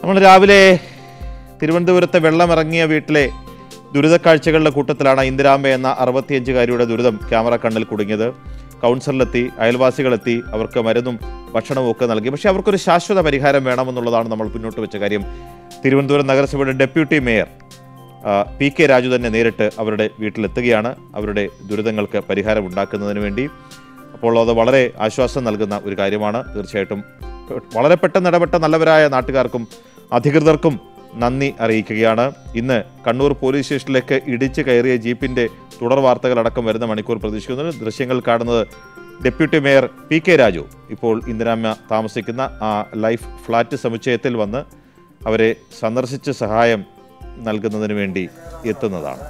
നമ്മൾ രാവിലെ തിരുവനന്തപുരത്തെ വെള്ളമിറങ്ങിയ വീട്ടിലെ ദുരിതക്കാഴ്ചകളുടെ കൂട്ടത്തിലാണ് ഇന്ദിരാമ്പ എന്ന അറുപത്തിയഞ്ചുകാരിയുടെ ദുരിതം ക്യാമറ കണ്ണിൽ കുടുങ്ങിയത് കൗൺസിലറിലെത്തി അയൽവാസികളെത്തി അവർക്ക് മരുന്നും ഭക്ഷണവും ഒക്കെ നൽകി പക്ഷേ അവർക്കൊരു ശാശ്വത പരിഹാരം വേണമെന്നുള്ളതാണ് നമ്മൾ മുന്നോട്ട് വെച്ച കാര്യം തിരുവനന്തപുരം നഗരസഭയുടെ ഡെപ്യൂട്ടി മേയർ ആ, പി കെ രാജു തന്നെ നേരിട്ട് അവരുടെ വീട്ടിലെത്തുകയാണ് അവരുടെ ദുരിതങ്ങൾക്ക് പരിഹാരം ഉണ്ടാക്കുന്നതിന് വേണ്ടി അപ്പോൾ അത് വളരെ ആശ്വാസം നൽകുന്ന ഒരു കാര്യമാണ് തീർച്ചയായിട്ടും വളരെ പെട്ടെന്ന് ഇടപെട്ട നല്ലവരായ നാട്ടുകാർക്കും അധികൃതർക്കും നന്ദി അറിയിക്കുകയാണ് ഇന്ന് കണ്ണൂർ പോലീസ് സ്റ്റേഷനിലേക്ക് ഇടിച്ച് കയറിയ ജീപ്പിന്റെ തുടർ വാർത്തകളടക്കം വരുന്ന മണിക്കൂർ പ്രതീക്ഷിക്കുന്നു ദൃശ്യങ്ങൾ കാണുന്നത് deputy mayor P K Raju ഇപ്പോൾ ഇന്ദിരാമ്മ താമസിക്കുന്ന ആ ലൈഫ് ഫ്ലാറ്റ് സമുച്ചയത്തിൽ വന്ന് അവരെ സന്ദർശിച്ച് സഹായം നൽകുന്നതിന് വേണ്ടി എത്തുന്നതാണ്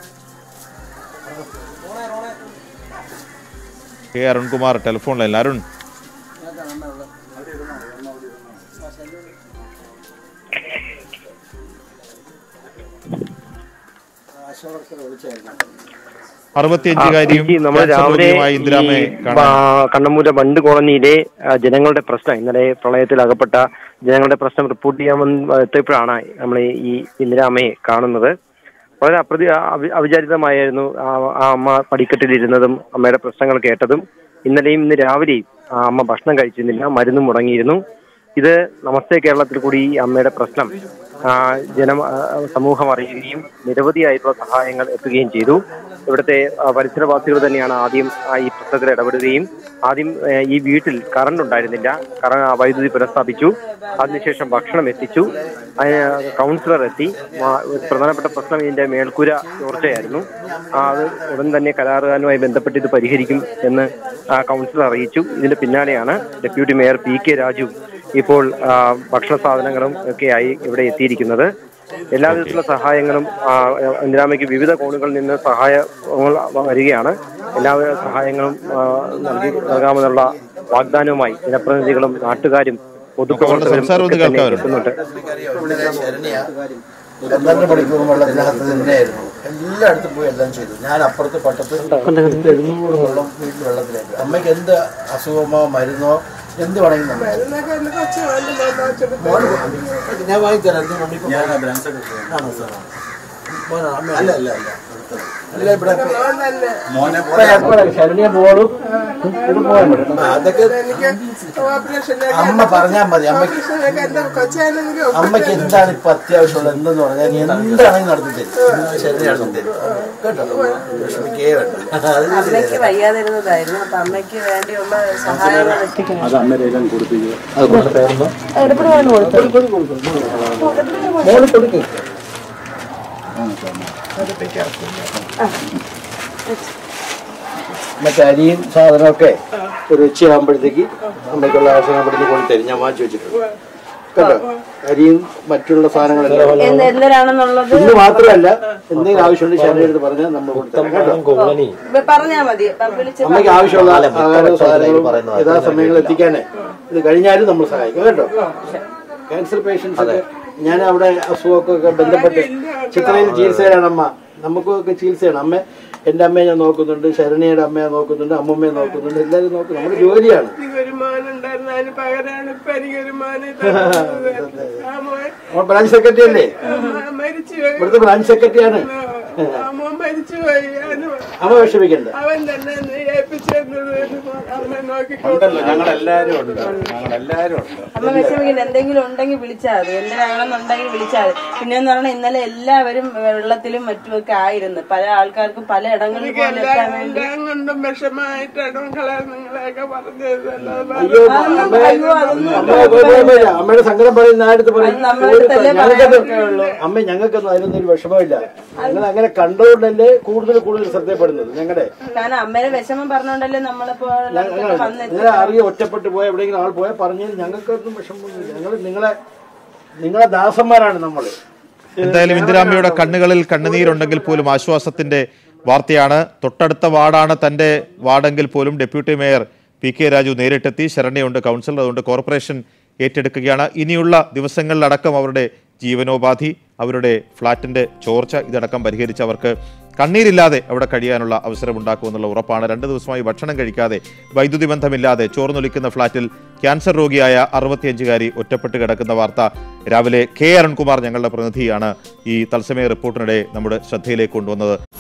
K Arunkumar telephone line Arun അറുപത്തിയഞ്ചുകാരിയും ഈ നമ്മൾ ക്യാൻസർ രാവിലെ രോഗിയുമായ ഇന്ദിരാമയെ ഈ കാണാൻ ബാ- കണ്ണമൂല ബണ്ട് കോളനിയിലെ ആ, ജനങ്ങളുടെ പ്രശ്നം ഇന്നലെ പ്രളയത്തിൽ അകപ്പെട്ട ജനങ്ങളുടെ പ്രശ്നം റിപ്പോർട്ട് ചെയ്യാമെന്ന് എത്തിയപ്പോഴാണ് നമ്മൾ ഈ ഇന്ദിരാമ്മയെ കാണുന്നത് വളരെ അപ്രതി അവി- അവിചാരിതമായിരുന്നു ആ ആ അമ്മ പടിക്കെട്ടിലിരുന്നതും അമ്മയുടെ പ്രശ്നങ്ങൾ കേട്ടതും ഇന്നലെയും ഇന്ന് രാവിലെയും ആ അമ്മ ഭക്ഷണം കഴിച്ചിരുന്നില്ല മരുന്ന് മുടങ്ങിയിരുന്നു ഇത് നമസ്തേ കേരളത്തിൽ കൂടി ഈ അമ്മയുടെ പ്രശ്നം ആ, ജനം ആ, സമൂഹം അറിയുകയും നിരവധിയായിട്ടുള്ള സഹായങ്ങൾ എത്തുകയും ചെയ്തു ഇവിടുത്തെ ആ, പരിസരവാസികൾ തന്നെയാണ് ആദ്യം ആ, ഈ പ്രശ്നത്തിൽ ഇടപെടുകയും ആദ്യം ഏ, ഈ വീട്ടിൽ കറണ്ട് ഉണ്ടായിരുന്നില്ല കറ വൈദ്യുതി പുനഃസ്ഥാപിച്ചു അതിനുശേഷം ഭക്ഷണം എത്തിച്ചു അതിന് കൗൺസിലർ എത്തി ആ, ഒരു പ്രധാനപ്പെട്ട പ്രശ്നം ഇതിന്റെ മേൽക്കൂര ചോർച്ചയായിരുന്നു ആ, അത് ഉടൻ തന്നെ കരാറുകാരനുമായി ബന്ധപ്പെട്ട് ഇത് പരിഹരിക്കും എന്ന് ആ, കൗൺസിലർ അറിയിച്ചു ഇതിന്റെ പിന്നാലെയാണ് deputy mayor P K Raju ഇപ്പോൾ ആ, ഭക്ഷണ സാധനങ്ങളും ഒക്കെയായി ഇവിടെ എത്തിയിരിക്കുന്നത് എല്ലാ വിധത്തിലുള്ള സഹായങ്ങളും ആ, ഇന്ദിരാമയ്ക്ക് വിവിധ കോണുകളിൽ നിന്ന് സഹായങ്ങൾ വരികയാണ് എല്ലാവിധ സഹായങ്ങളും ആ, നൽകി നൽകാമെന്നുള്ള വാഗ്ദാനവുമായി ജനപ്രതിനിധികളും നാട്ടുകാരും പൊതുപ്രവർത്തകരും സംസാരം ഒന്ന് ഒക്കെ തന്നെ കേൾക്കാമല്ലോ. എത്തുന്നുണ്ട് പുള്ളിക്കാരി ശരണ്യ പന്ത്രണ്ട് മണിക്കൂർ വെള്ളത്തിനകത്ത് തന്നെയായിരുന്നു എല്ലായിടത്തും പോയി എല്ലാം ചെയ്തു ഞാൻ അപ്പുറത്ത് പട്ടത്ത് എഴുന്നൂറ് വെള്ളം വീട്ടിൽ വെള്ളത്തിലേക്ക് അമ്മയ്ക്ക് എന്ത് അസുഖമോ മരുന്നോ എന്ത് വേണമെങ്കിലും നമ്മൾ മോന് ഞാൻ വാങ്ങിത്തരാം എന്ത് കൊണ്ടിപ്പോ ആണോ സാർ മോനാ അമ്മ അല്ല അല്ല അല്ല അല്ല ഇവിടെ മോനെ ശരണ്യ പോളും ഇത് പോകാൻ പറ്റും അതൊക്കെ അമ്മ പറഞ്ഞാൽ മതി അമ്മയ്ക്ക് അമ്മയ്ക്ക് എന്താണ് ഇപ്പൊ അത്യാവശ്യമുള്ളത് എന്തെന്ന് പറഞ്ഞാൽ നീ എന്താണെങ്കിലും നടത്തി തരും ശരി നടത്തി തരും കേട്ടോ വിഷമിക്കേ വേണ്ട അത് ഞാൻ അമ്മയ്ക്ക് വയ്യാതിരുന്നതായിരുന്നു അപ്പൊ അമ്മയ്ക്ക് വേണ്ടിയുള്ള സഹായങ്ങൾ എത്തിക്കണം അത് അമ്മയിലെല്ലാം കൊടുപ്പിക്കുക അത് കൊടുത്തായിരുന്നു മോള് കൊടുക്കും മറ്റേ അരിയും സാധനമൊക്കെ ഒരു ഉച്ചയാകുമ്പോഴത്തേക്ക് അമ്മയ്ക്കുള്ള ആവശ്യമാകുമ്പോഴത്തേക്ക് കൊടുത്തരും ഞാൻ വാങ്ങിച്ചു വെച്ചിട്ടുണ്ട് കേട്ടോ അരിയും മറ്റുള്ള സാധനങ്ങളെല്ലാം എന്ത് എന്തിനാണെന്നുള്ളത് ഇന്ന് മാത്രമല്ല എന്തെങ്കിലും ആവശ്യമുണ്ട് ശരീരത്ത് പറഞ്ഞാൽ നമ്മൾ കൊടുത്തരാം കേട്ടോ പറഞ്ഞാ മതി അപ്പൊ വിളിച്ച് അമ്മയ്ക്ക് ആവശ്യമുള്ള ആഹാര സാധനങ്ങളും യഥാസമയങ്ങളിൽ എത്തിക്കാനേ ഇത് കഴിഞ്ഞാലും നമ്മൾ സഹായിക്കും കേട്ടോ ക്യാൻസർ പേഷ്യൻസ് ഒക്കെ ഞാൻ അവിടെ അസുഖമൊക്കെ ബന്ധപ്പെട്ട് ചിത്രയിൽ ചികിത്സയിലാണ് അമ്മ നമുക്കൊക്കെ ചികിത്സയാണ് അമ്മ എൻ്റെ അമ്മയെ ഞാൻ നോക്കുന്നുണ്ട് ശരണിയുടെ അമ്മയെ നോക്കുന്നുണ്ട് അമ്മമ്മയെ നോക്കുന്നുണ്ട് എല്ലാവരും നോക്കുന്നു നമ്മുടെ ജോലിയാണ് ഒരു മോനുണ്ടായിരുന്നു അതിന് പകരമാണ് ഇപ്പൊ എനിക്കൊരു മോനെ തന്നത്. ആ മോൻ നമ്മൾ ബ്രാഞ്ച് സെക്രട്ടറി അല്ലേ മരിച്ചു പോയി ഇവിടുത്തെ ബ്രാഞ്ച് സെക്രട്ടറിയാണ് ആ മോൻ മരിച്ചു പോയി അതിന് അമ്മ വിഷമിക്കണ്ട അവൻ തന്നെ എന്നെ ഏൽപ്പിച്ചെന്നത് അമ്മ നോക്കിക്കോട്ടെ ഞങ്ങളെല്ലാരും ഉണ്ട് ഞങ്ങളെല്ലാരും ഉണ്ട് അമ്മ വിഷമിക്കില്ല എന്തെങ്കിലും ഉണ്ടെങ്കിൽ വിളിച്ചാൽ മതി എന്തിനാണെന്നുണ്ടെങ്കിൽ വിളിച്ചാൽ മതി പിന്നെ എന്ന് പറഞ്ഞാൽ ഇന്നലെ എല്ലാവരും വെള്ളത്തിലും മറ്റുമൊക്കെ ആയിരുന്നു പല ആൾക്കാർക്കും പല ഇടങ്ങളിൽ പോലും എത്താൻ വേണ്ടി എല്ലാം കൊണ്ടും വിഷമായിട്ടാണ് മക്കളെ നിങ്ങളെയൊക്കെ പറഞ്ഞത് അല്ലാതെ അയ്യോ അമ്മ അമ്മ കുഴപ്പമില്ല. അമ്മയുടെ സങ്കടം പറയുന്ന ആടുത്ത് പറയും അത് നമ്മുടെ അടുത്തല്ലേ ഞങ്ങൾക്കത് പറയാൻ അമ്മ ഞങ്ങൾക്കൊന്നും അതിനൊന്നും ഒരു വിഷമമില്ല ഞങ്ങൾ അങ്ങനെ കണ്ടുകൊണ്ടല്ലേ കൂടുതൽ കൂടുതൽ ശ്രദ്ധപ്പെടുന്നത് ഞങ്ങളുടെ കാരണം അമ്മയുടെ വിഷമം പറഞ്ഞോണ്ടല്ലേ നമ്മളിപ്പോ വന്നെത്തി നിങ്ങളെ അറിയ ഒറ്റപ്പെട്ട് പോയ എവിടെയെങ്കിലും ആൾ പോയാൽ പറഞ്ഞാൽ ഞങ്ങൾക്കൊന്നും വിഷമമൊന്നുമില്ല ഞങ്ങൾ നിങ്ങളെ നിങ്ങളെ ദാസന്മാരാണ് നമ്മൾ എന്തായാലും ഇന്ദിരാമ്മയുടെ കണ്ണുകളിൽ കണ്ണുനീരുണ്ടെങ്കിൽ പോലും ആശ്വാസത്തിന്റെ വാർത്തയാണ് തൊട്ടടുത്ത വാർഡാണ് തന്റെ വാർഡെങ്കിൽ പോലും deputy mayor P K Raju നേരിട്ടെത്തി ശരണ്യയുണ്ട് കൗൺസിലർ അതുകൊണ്ട് കോർപ്പറേഷൻ ഏറ്റെടുക്കുകയാണ് ഇനിയുള്ള ദിവസങ്ങളിലടക്കം അവരുടെ ജീവനോപാധി അവരുടെ ഫ്ളാറ്റിന്റെ ചോർച്ച ഇതടക്കം പരിഹരിച്ച് അവർക്ക് കണ്ണീരില്ലാതെ അവിടെ കഴിയാനുള്ള അവസരമുണ്ടാക്കുമെന്നുള്ള ഉറപ്പാണ് രണ്ട് ദിവസമായി ഭക്ഷണം കഴിക്കാതെ വൈദ്യുതി ബന്ധമില്ലാതെ ചോർന്നൊലിക്കുന്ന ഫ്ളാറ്റിൽ ക്യാൻസർ രോഗിയായ അറുപത്തിയഞ്ചുകാരി ഒറ്റപ്പെട്ട് കിടക്കുന്ന വാർത്ത രാവിലെ കെ അരുൺകുമാർ ഞങ്ങളുടെ പ്രതിനിധിയാണ് ഈ തത്സമയ റിപ്പോർട്ടിനിടെ നമ്മുടെ ശ്രദ്ധയിലേക്ക് കൊണ്ടുവന്നത്